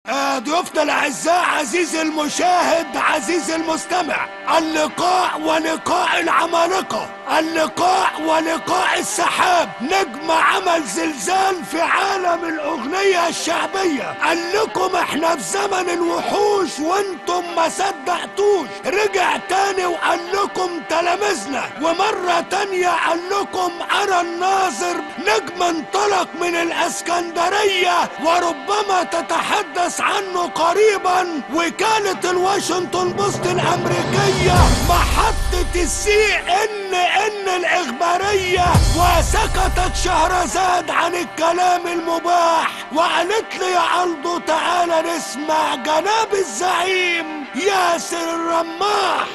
آه، ضيوفنا الاعزاء عزيزي المشاهد عزيزي المستمع اللقاء ولقاء العمالقه اللقاء ولقاء السحاب نجم عمل زلزال في عالم الاغنيه الشعبيه قال لكم احنا في زمن الوحوش وانتم ما صدقتوش رجع تاني وقال لكم تلامذنا ومره تانيه قال لكم انا الناظر نجم انطلق من الاسكندريه وربما تتحدث عنه قريبا وكاله الواشنطن بوست الامريكيه محطه السي ان ان الاخباريه وسكتت شهرزاد عن الكلام المباح وقالت لي يا الدو تعالى نسمع جناب الزعيم ياسر الرماح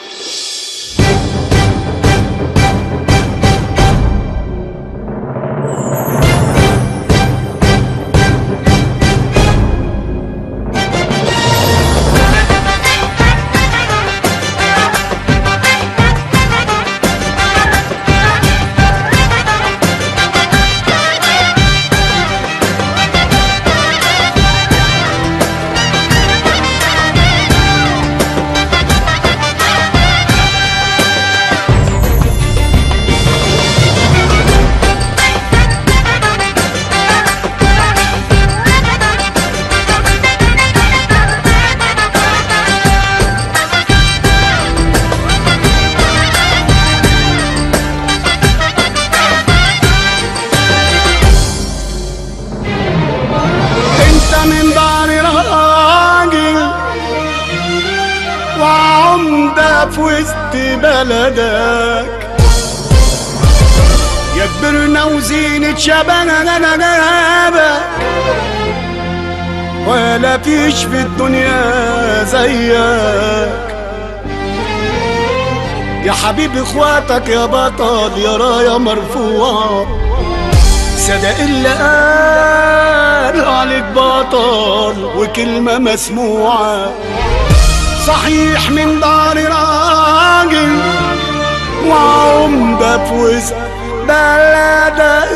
انت من دار راجل وعمدة في وسط بلدك يا كبرنا وزينة شبابك ولا فيش في الدنيا زيك يا حبيب اخواتك يا بطل يا راية مرفوعة صدق اللي قال عليك بطل وكلمة مسموعة صحيح من دار راجل وعمدة في وسط بلدك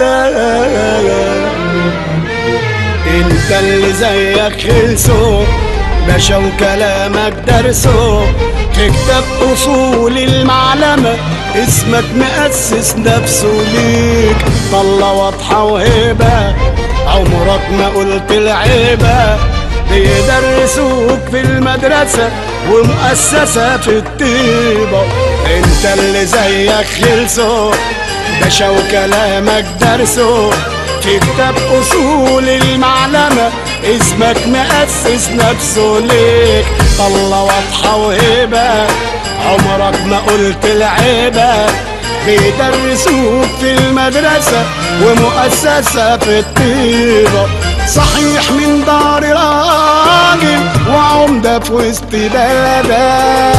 انت اللي زيك خلصوا باشا وكلامك درسه تكتب اصول المعلمة اسمك مؤسس نفسه ليك طلة واضحة وهبة عمرك ما قلت العيبة بيدرسوك في المدرسة ومؤسسة في الطيبة انت اللي زيك خلصوا باشا وكلامك درسه في كتاب اصول المعلمة اسمك مؤسس نفسه ليك طلة واضحة وهبة عمرك ما قلت العيبة بيدرسوك في المدرسة ومؤسسة في الطيبة صحيح من دار راجل وعمدة في وسط بلدك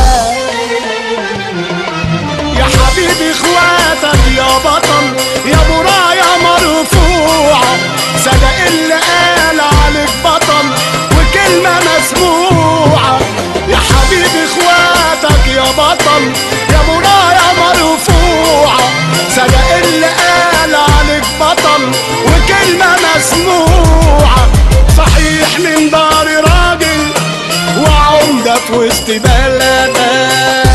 يا حبيبي اخواتك يا بطل يا برايا مرفوعة صدق اللي قال عليك بطل وكلمة مسموعة يا حبيبي اخواتك يا بطل يا برايا مرفوعة صدق اللي قال عليك بطل وكلمة مسموعة صحيح من دار راجل وعمدة في وسط بلدك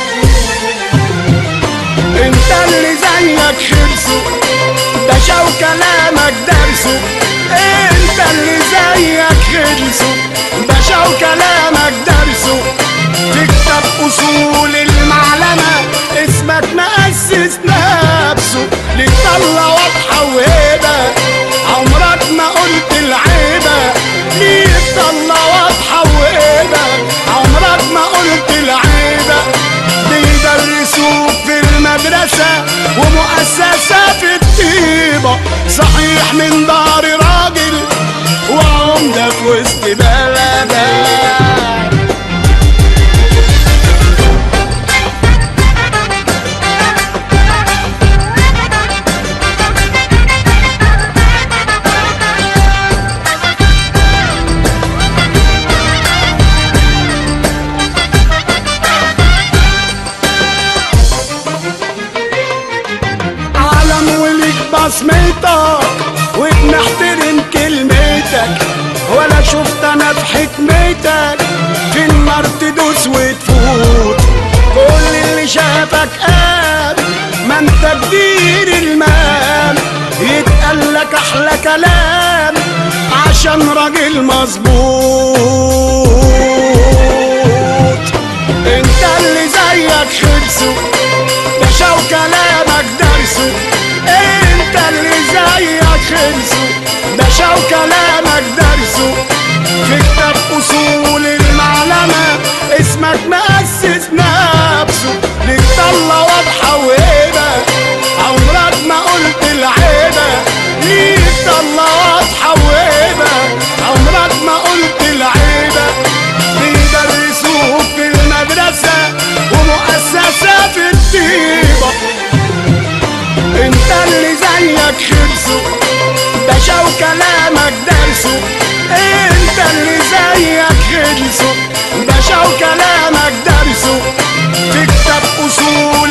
انت اللي زيك خلصوا باشا وكلامك درسوا انت اللي زيك خلصوا باشا وكلامك درسوا تكتب اصول المعلمة اسمك مؤسس نفسه ليك طلة واضحة وهبة عمرك ما قلت العيبة ليك طلة واضحة وهبة عمرك ما قلت العيبة بيدرسوك في المدرسة ومؤسسة في الطيبة صحيح من دار راجل وعمدة في وسط بلدك عالم وليك بصمتك وبنحترم كلمتك ولا شفت انا في حكمتك في النار تدوس وتفوت كل اللي شافك قال ما انت كبير المال يتقال لك احلى كلام عشان راجل مظبوط انت اللي زيك خلصوا باشا وكلامك درسوا انت اللي زيك خلصوا باشا وكلامك درسوا في كتاب اصول المعلمة اسمك مؤسس نفسه ليك طلة واضحة وهبة عمرك ما قلت العيبة ليك طلة واضحة وهبة عمرك ما قلت العيبة بيدرسوك في المدرسة ومؤسسة في الطيبة انت اللي زيك خلصوا باشا وكلامك درسوا انت اللي زيك خلصوا باشا وكلامك درسوا في كتاب اصول